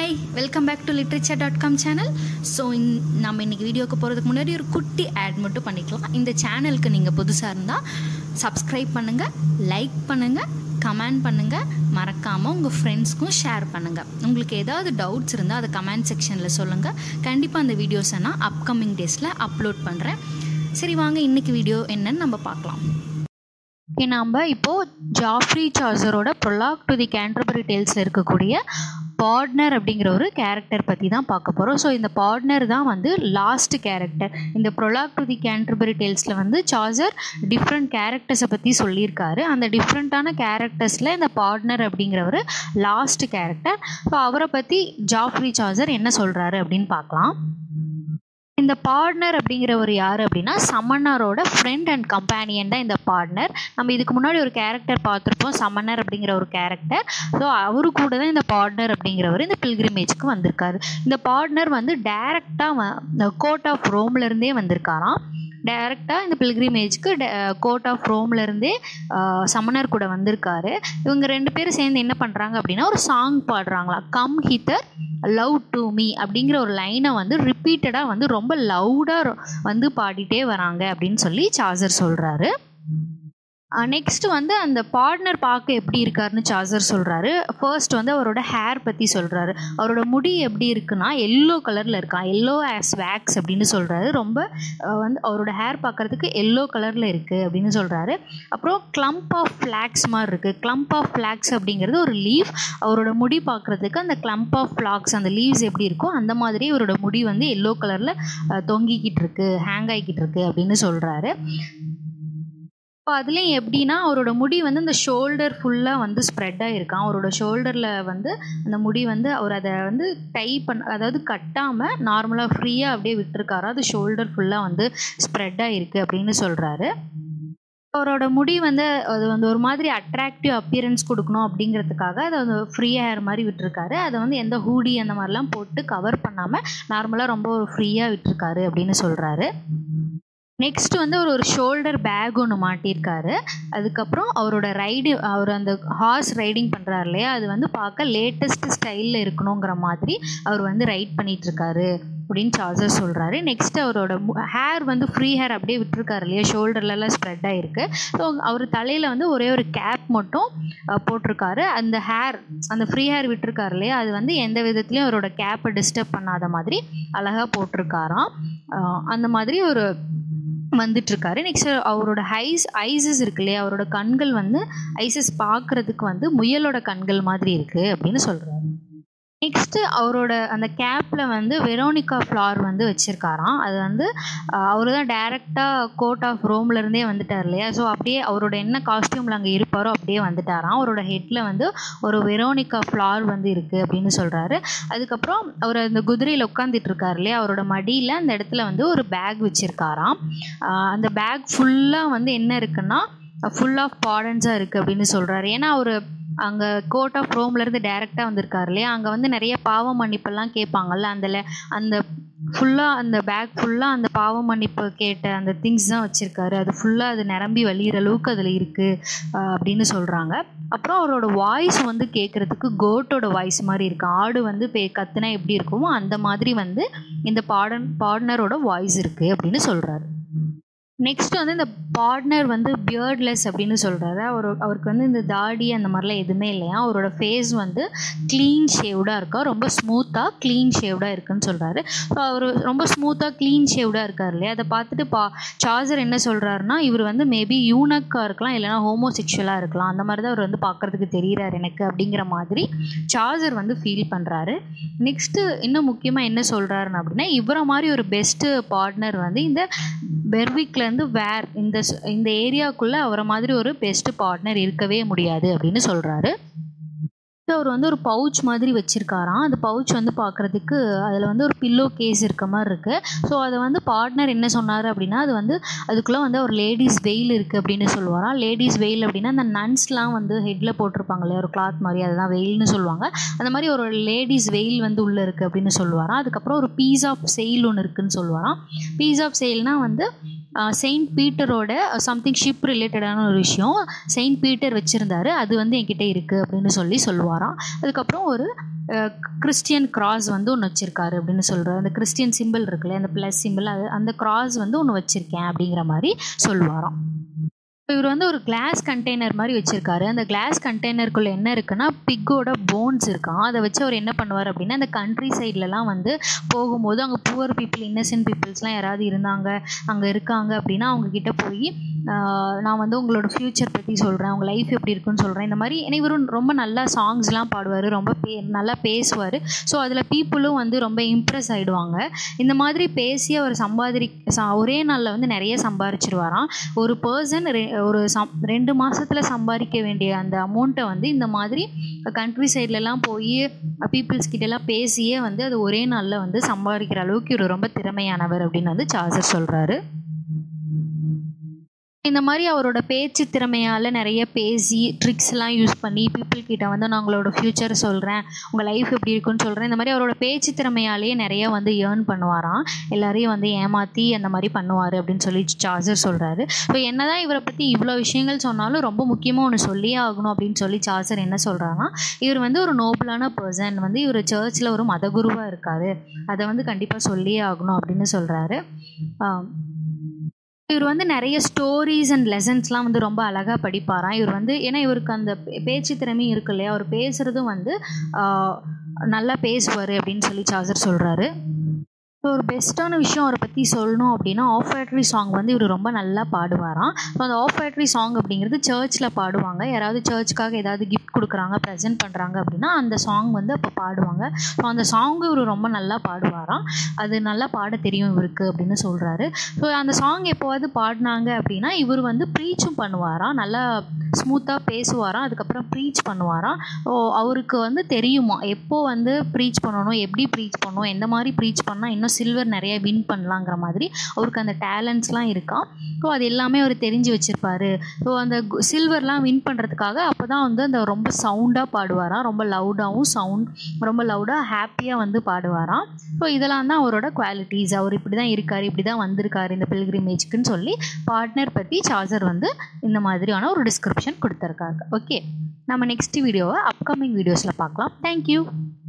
hi welcome back to literature dot com channel so நம்ம இன்றைக்கி வீடியோக்கு போகிறதுக்கு முன்னாடி ஒரு குட்டி ஆட் மட்டும் பண்ணிக்கலாம் இந்த சேனலுக்கு நீங்கள் புதுசாக இருந்தால் சப்ஸ்கிரைப் பண்ணுங்கள் லைக் பண்ணுங்கள் கமெண்ட் பண்ணுங்கள் மறக்காமல் உங்கள் ஃப்ரெண்ட்ஸ்க்கும் ஷேர் பண்ணுங்கள் உங்களுக்கு ஏதாவது டவுட்ஸ் இருந்தால் அதை கமெண்ட் செக்ஷனில் சொல்லுங்கள் கண்டிப்பாக அந்த வீடியோஸை நான் அப்கமிங் டேஸில் அப்லோட் பண்ணுறேன் சரி வாங்க இன்றைக்கி வீடியோ என்னன்னு நம்ம பார்க்கலாம் ஓகே நாம் இப்போது ஜாஃப்ரி சார்ஜரோட ப்ரொலாக் டு தி கேண்டர்பரி டேல்ஸில் இருக்கக்கூடிய பார்ட்னர் அப்படிங்கிற ஒரு கேரக்டர் பற்றி தான் பார்க்க போகிறோம் ஸோ இந்த பார்ட்னர் தான் வந்து லாஸ்ட் கேரக்டர் இந்த ப்ரொலாக் டு தி கேண்டர்பரி டேல்ஸில் வந்து சார்ஜர் டிஃப்ரெண்ட் கேரக்டர்ஸை பற்றி சொல்லியிருக்காரு அந்த டிஃப்ரெண்ட்டான கேரக்டர்ஸில் இந்த பார்ட்னர் அப்படிங்கிற ஒரு லாஸ்ட் கேரக்டர் ஸோ அவரை பற்றி ஜாஃப்ரி சார்ஜர் என்ன சொல்கிறாரு அப்படின்னு பார்க்கலாம் இந்த பார்ட்னர் அப்படிங்கிறவர் யார் அப்படின்னா சமன்னரோட ஃப்ரெண்ட் அண்ட் கம்பேனியன் தான் இந்த பார்ட்னர் நம்ம இதுக்கு முன்னாடி ஒரு கேரக்டர் பார்த்துருப்போம் சமன்னர் அப்படிங்கிற ஒரு கேரக்டர் ஸோ அவரு கூட தான் இந்த பார்ட்னர் அப்படிங்கிறவர் இந்த பில்கிரிமேஜ்க்கு வந்திருக்காரு இந்த பார்ட்னர் வந்து டைரெக்டாக கோர்ட் ஆஃப் ரோம்லேருந்தே வந்திருக்காராம் டைரெக்டாக இந்த பில்கிரிமேஜ்க்கு கோர்ட் ஆஃப் ரோம்லேருந்தே சமணர் கூட வந்திருக்காரு இவங்க ரெண்டு பேரும் சேர்ந்து என்ன பண்ணுறாங்க அப்படின்னா ஒரு சாங் பாடுறாங்களா come hither love to me அப்படிங்கிற ஒரு லைனை வந்து ரிப்பீட்டடாக வந்து ரொம்ப லவுடாக வந்து பாடிட்டே வராங்க அப்படின்னு சொல்லி சார்ஜர் சொல்கிறாரு நெக்ஸ்ட் வந்து அந்த பார்ட்னர் பார்க்க எப்படி இருக்காருன்னு சார்ஜர் சொல்கிறாரு ஃபர்ஸ்ட் வந்து அவரோட ஹேர் பற்றி சொல்கிறாரு அவரோட முடி எப்படி இருக்குன்னா எல்லோ கலரில் இருக்கான் எல்லோ ஆஸ் வேக்ஸ் அப்படின்னு சொல்கிறாரு ரொம்ப வந்து அவரோட ஹேர் பார்க்குறதுக்கு எல்லோ கலரில் இருக்குது அப்படின்னு சொல்கிறாரு அப்புறம் கிளம்ப் ஆஃப் ஃப்ளாக்ஸ் மாதிரி இருக்குது கிளம்ப் ஆஃப் ஃப்ளாக்ஸ் அப்படிங்கிறது ஒரு லீவ் அவரோட முடி பார்க்குறதுக்கு அந்த கிளம்ப் ஆஃப் ஃப்ளாக்ஸ் அந்த லீவ்ஸ் எப்படி இருக்கோ அந்த மாதிரி இவரோட முடி வந்து எல்லோ கலரில் தொங்கிக்கிட்டு இருக்கு ஹேங் ஆகிக்கிட்டு இருக்கு அப்படின்னு சொல்கிறாரு இப்போ அதுலேயும் எப்படின்னா அவரோட முடி வந்து அந்த ஷோல்டர் ஃபுல்லாக வந்து ஸ்ப்ரெட் ஆகிருக்கான் அவரோட ஷோல்டரில் வந்து அந்த முடி வந்து அவர் அதை வந்து டை பண்ண அதாவது கட்டாமல் நார்மலாக ஃப்ரீயாக அப்படியே விட்டுருக்காரு அது ஷோல்டர் ஃபுல்லாக வந்து ஸ்ப்ரெட் ஆகிருக்கு அப்படின்னு சொல்கிறாரு அவரோட முடி வந்து அது வந்து ஒரு மாதிரி அட்ராக்டிவ் அப்பியரன்ஸ் கொடுக்கணும் அப்படிங்கிறதுக்காக அதை வந்து ஃப்ரீ ஹேர் மாதிரி விட்டுருக்காரு அதை வந்து எந்த ஹூடி அந்த மாதிரிலாம் போட்டு கவர் பண்ணாமல் நார்மலாக ரொம்ப ஒரு ஃப்ரீயாக விட்டுருக்காரு அப்படின்னு சொல்கிறாரு நெக்ஸ்ட் வந்து அவர் ஒரு ஷோல்டர் பேக் ஒன்று மாட்டியிருக்காரு அதுக்கப்புறம் அவரோட ரைடு அவர் அந்த ஹார்ஸ் ரைடிங் பண்ணுறாரு இல்லையா அது வந்து பார்க்க லேட்டஸ்ட் ஸ்டைலில் இருக்கணுங்கிற மாதிரி அவர் வந்து ரைட் பண்ணிகிட்ருக்காரு அப்படின்னு சார்ஜர் சொல்கிறாரு நெக்ஸ்ட் அவரோட ஹேர் வந்து ஃப்ரீ ஹேர் அப்படியே விட்டுருக்காரு இல்லையா ஷோல்டர்லலாம் ஸ்ப்ரெட் ஆகிருக்கு ஸோ அவர் தலையில் வந்து ஒரே ஒரு கேப் மட்டும் போட்டிருக்காரு அந்த ஹேர் அந்த ஃப்ரீ ஹேர் விட்டுருக்காரு இல்லையா அது வந்து எந்த விதத்துலையும் அவரோட கேப்பை டிஸ்டர்ப் பண்ணாத மாதிரி அழகாக போட்டிருக்காராம் அந்த மாதிரி ஒரு வந்துட்டுருக்காரு நெக்ஸ்ட் அவரோட ஹைஸ் ஐசஸ் இருக்கு இல்லையா அவரோட கண்கள் வந்து ஐசஸ் பார்க்குறதுக்கு வந்து முயலோட கண்கள் மாதிரி இருக்குது அப்படின்னு சொல்கிறாரு நெக்ஸ்ட்டு அவரோட அந்த கேப்பில் வந்து வெரோனிகா ஃப்ளார் வந்து வச்சுருக்காராம் அது வந்து அவர் தான் டேரெக்டாக கோர்ட் ஆஃப் ரோம்லேருந்தே வந்துட்டார் இல்லையா ஸோ அப்படியே அவரோட என்ன காஸ்டியூமில் அங்கே இருப்பாரோ அப்படியே வந்துட்டாராம் அவரோட ஹெட்டில் வந்து ஒரு வெரோனிகா ஃப்ளார் வந்து இருக்குது அப்படின்னு சொல்கிறாரு அதுக்கப்புறம் அவர் அந்த குதிரையில் உட்காந்துட்டு இருக்கார் இல்லையா அவரோட மடியில் அந்த இடத்துல வந்து ஒரு பேக் வச்சுருக்காராம் அந்த பேக் ஃபுல்லாக வந்து என்ன இருக்குன்னா ஃபுல் ஆஃப் பாடன்ஸாக இருக்குது அப்படின்னு சொல்கிறாரு ஏன்னா அவர் அங்கே கோர்ட் ஆஃப் ரோம்லேருந்து டேரெக்டாக வந்திருக்காரு இல்லையா அங்கே வந்து நிறைய பாவ மன்னிப்பெல்லாம் கேட்பாங்கல்ல அதில் அந்த ஃபுல்லாக அந்த பேக் ஃபுல்லாக அந்த பாவ மன்னிப்பு கேட்ட அந்த திங்ஸ் தான் வச்சுருக்காரு அது ஃபுல்லாக அது நிரம்பி வழிகிற அளவுக்கு அதில் இருக்குது அப்படின்னு சொல்கிறாங்க அப்புறம் அவரோட வாய்ஸ் வந்து கேட்குறதுக்கு கோட்டோட வாய்ஸ் மாதிரி இருக்குது ஆடு வந்து பே கத்துனா எப்படி இருக்குமோ அந்த மாதிரி வந்து இந்த பாடன் பார்ட்னரோட வாய்ஸ் இருக்குது அப்படின்னு சொல்கிறாரு நெக்ஸ்ட் வந்து இந்த பார்ட்னர் வந்து பியர்ட்லெஸ் அப்படின்னு சொல்கிறாரு அவர் அவருக்கு வந்து இந்த தாடி அந்த மாதிரிலாம் எதுவுமே இல்லையா அவரோட ஃபேஸ் வந்து க்ளீன் ஷேவ்டாக இருக்கா ரொம்ப ஸ்மூத்தாக க்ளீன் ஷேவ்டாக இருக்குன்னு சொல்கிறாரு ஸோ அவர் ரொம்ப ஸ்மூத்தாக க்ளீன் ஷேவ்டாக இருக்கார் இல்லையா அதை பார்த்துட்டு பா சார்ஜர் என்ன சொல்கிறாருன்னா இவர் வந்து மேபி யூனக்காக இருக்கலாம் இல்லைனா ஹோமோசெக்ஷுவலாக இருக்கலாம் அந்த மாதிரி தான் அவர் வந்து பார்க்குறதுக்கு தெரிகிறார் எனக்கு அப்படிங்கிற மாதிரி சார்ஜர் வந்து ஃபீல் பண்ணுறாரு நெக்ஸ்ட்டு இன்னும் முக்கியமாக என்ன சொல்கிறாருன்னு அப்படின்னா இவரை மாதிரி ஒரு பெஸ்ட்டு பார்ட்னர் வந்து இந்த பெர்விக்லேருந்து வேர் இந்த இந்த ஏரியாவுக்குள்ளே அவரை மாதிரி ஒரு பெஸ்ட் பார்ட்னர் இருக்கவே முடியாது அப்படின்னு சொல்கிறாரு அவர் வந்து ஒரு பவுச் மாதிரி வச்சுருக்காராம் அந்த பவுச் வந்து பார்க்குறதுக்கு அதில் வந்து ஒரு பில்லோ கேஸ் இருக்க மாதிரி இருக்குது ஸோ அதை வந்து பார்ட்னர் என்ன சொன்னார் அப்படின்னா அது வந்து அதுக்குள்ளே வந்து ஒரு லேடிஸ் வெயில் இருக்குது அப்படின்னு சொல்லுவாராம் லேடிஸ் வெயில் அப்படின்னா அந்த நன்ஸ்லாம் வந்து ஹெட்டில் போட்டிருப்பாங்க இல்லையா ஒரு கிளாத் மாதிரி அதுதான் வெயில்னு சொல்லுவாங்க அந்த மாதிரி ஒரு லேடிஸ் வெயில் வந்து உள்ளே இருக்குது அப்படின்னு சொல்லுவாராம் அதுக்கப்புறம் ஒரு பீஸ் ஆஃப் செயில் ஒன்று இருக்குதுன்னு சொல்லுவாராம் பீஸ் ஆஃப் செயில்னால் வந்து செயின்ட் பீட்டரோட சம்திங் ஷிப் ரிலேட்டடான ஒரு விஷயம் செயின்ட் பீட்டர் வச்சுருந்தாரு அது வந்து என்கிட்ட இருக்குது அப்படின்னு சொல்லி சொல்லுவாராம் அதுக்கப்புறம் ஒரு கிறிஸ்டியன் கிராஸ் வந்து ஒன்று வச்சுருக்காரு அப்படின்னு சொல்கிறார் அந்த கிறிஸ்டியன் சிம்பிள் இருக்குல்ல அந்த ப்ளஸ் சிம்பிள் அது அந்த கிராஸ் வந்து ஒன்று வச்சுருக்கேன் அப்படிங்கிற மாதிரி சொல்லுவாராம் இவர் வந்து ஒரு கிளாஸ் கண்டெய்னர் மாதிரி வச்சுருக்காரு அந்த கிளாஸ் கண்டெய்னருக்குள்ளே என்ன இருக்குன்னா பிக்கோட போன்ஸ் இருக்கான் அதை வச்சு அவர் என்ன பண்ணுவார் அப்படின்னா அந்த கண்ட்ரி சைட்லலாம் வந்து போகும்போது அங்கே புவர் பீப்புள் இன்னசென்ட் பீப்புள்ஸ்லாம் யாராவது இருந்தாங்க அங்கே இருக்காங்க அப்படின்னா அவங்கக்கிட்ட போய் நான் வந்து உங்களோட ஃப்யூச்சர் பற்றி சொல்கிறேன் உங்கள் லைஃப் எப்படி இருக்குன்னு சொல்கிறேன் இந்த மாதிரி ஏன்னா இவரும் ரொம்ப நல்லா சாங்ஸ்லாம் பாடுவார் ரொம்ப பே நல்லா பேசுவார் ஸோ அதில் பீப்புளும் வந்து ரொம்ப இம்ப்ரெஸ் ஆகிடுவாங்க இந்த மாதிரி பேசி அவர் சம்பாதிரி ஒரே நாளில் வந்து நிறைய சம்பாரிச்சிருவாராம் ஒரு பர்சன் ஒரு சம் ரெண்டு மாதத்தில் சம்பாதிக்க வேண்டிய அந்த அமௌண்ட்டை வந்து இந்த மாதிரி கண்ட்ரி சைட்லலாம் போய் பீப்புள்ஸ் கிட்டலாம் பேசியே வந்து அது ஒரே நாளில் வந்து சம்பாதிக்கிற அளவுக்கு இவர் ரொம்ப திறமையானவர் அப்படின்னு வந்து சார்ஜர் சொல்கிறாரு இந்த மாதிரி அவரோட பேச்சு திறமையால் நிறைய பேசி ட்ரிக்ஸ்லாம் யூஸ் பண்ணி பீப்புள் கிட்ட வந்து நான் உங்களோட ஃப்யூச்சர் சொல்கிறேன் உங்கள் லைஃப் எப்படி இருக்குன்னு சொல்கிறேன் இந்த மாதிரி அவரோட பேச்சு திறமையாலேயே நிறைய வந்து ஏர்ன் பண்ணுவாராம் எல்லாரையும் வந்து ஏமாற்றி அந்த மாதிரி பண்ணுவார் அப்படின்னு சொல்லி சார்ஜர் சொல்கிறாரு ஸோ என்ன தான் இவரை பற்றி இவ்வளோ விஷயங்கள் சொன்னாலும் ரொம்ப முக்கியமாக ஒன்று சொல்லியே ஆகணும் அப்படின்னு சொல்லி சார்ஜர் என்ன சொல்கிறாருன்னா இவர் வந்து ஒரு நோபலான பர்சன் வந்து இவர் சர்ச்சில் ஒரு மதகுருவாக இருக்கார் அதை வந்து கண்டிப்பாக சொல்லியே ஆகணும் அப்படின்னு சொல்கிறாரு இவர் வந்து நிறைய ஸ்டோரிஸ் அண்ட் லெசன்ஸ்லாம் வந்து ரொம்ப அழகாக படிப்பாராம் இவர் வந்து ஏன்னா இவருக்கு அந்த பேச்சு திறமையும் இருக்கு இல்லையா அவர் பேசுகிறதும் வந்து நல்லா பேசுவார் அப்படின்னு சொல்லி சார்ஜர் சொல்கிறாரு ஸோ ஒரு பெஸ்ட்டான விஷயம் அவரை பற்றி சொல்லணும் அப்படின்னா ஆஃப் ஃபேக்ட்ரி சாங் வந்து இவர் ரொம்ப நல்லா பாடுவாராம் ஸோ அந்த ஆஃப் ஃபேக்ட்ரி சாங் அப்படிங்கிறது சர்ச்சில் பாடுவாங்க யாராவது சர்ச்சுக்காக ஏதாவது கிஃப்ட் கொடுக்குறாங்க ப்ரெசென்ட் பண்ணுறாங்க அப்படின்னா அந்த சாங் வந்து அப்போ பாடுவாங்க ஸோ அந்த சாங் இவர் ரொம்ப நல்லா பாடுவாராம் அது நல்லா பாட தெரியும் இவருக்கு அப்படின்னு சொல்கிறாரு ஸோ அந்த சாங் எப்போவாது பாடினாங்க அப்படின்னா இவர் வந்து ப்ரீச்சும் பண்ணுவாராம் நல்லா ஸ்மூத்தாக பேசுவாராம் அதுக்கப்புறம் ப்ரீச் பண்ணுவாராம் ஸோ அவருக்கு வந்து தெரியுமா எப்போ வந்து ப்ரீச் பண்ணணும் எப்படி ப்ரீச் பண்ணணும் எந்த மாதிரி ப்ரீச் பண்ணால் இன்னும் சில்வர் நிறைய வின் பண்ணலாங்கிற மாதிரி அவருக்கு அந்த டேலண்ட்ஸ்லாம் இருக்கா ஸோ அது எல்லாமே அவர் தெரிஞ்சு வச்சுருப்பாரு ஸோ அந்த சில்வர்லாம் வின் பண்ணுறதுக்காக அப்போ தான் வந்து அந்த ரொம்ப சவுண்டாக பாடுவாராம் ரொம்ப லவுடாகவும் சவுண்ட் ரொம்ப லவுடாக ஹாப்பியாக வந்து பாடுவாராம் ஸோ இதெல்லாம் தான் அவரோட குவாலிட்டிஸ் அவர் இப்படி தான் இருக்கார் இப்படி தான் வந்திருக்காரு இந்த பில்கிரிமேஜ்க்குன்னு சொல்லி பார்ட்னர் பற்றி சார்ஜர் வந்து இந்த மாதிரியான ஒரு டிஸ்கிரிப்ஷன் கொடுத்துருக்காங்க ஓகே நம்ம நெக்ஸ்ட் வீடியோவை அப்கமிங் வீடியோஸில் பார்க்கலாம் தேங்க்யூ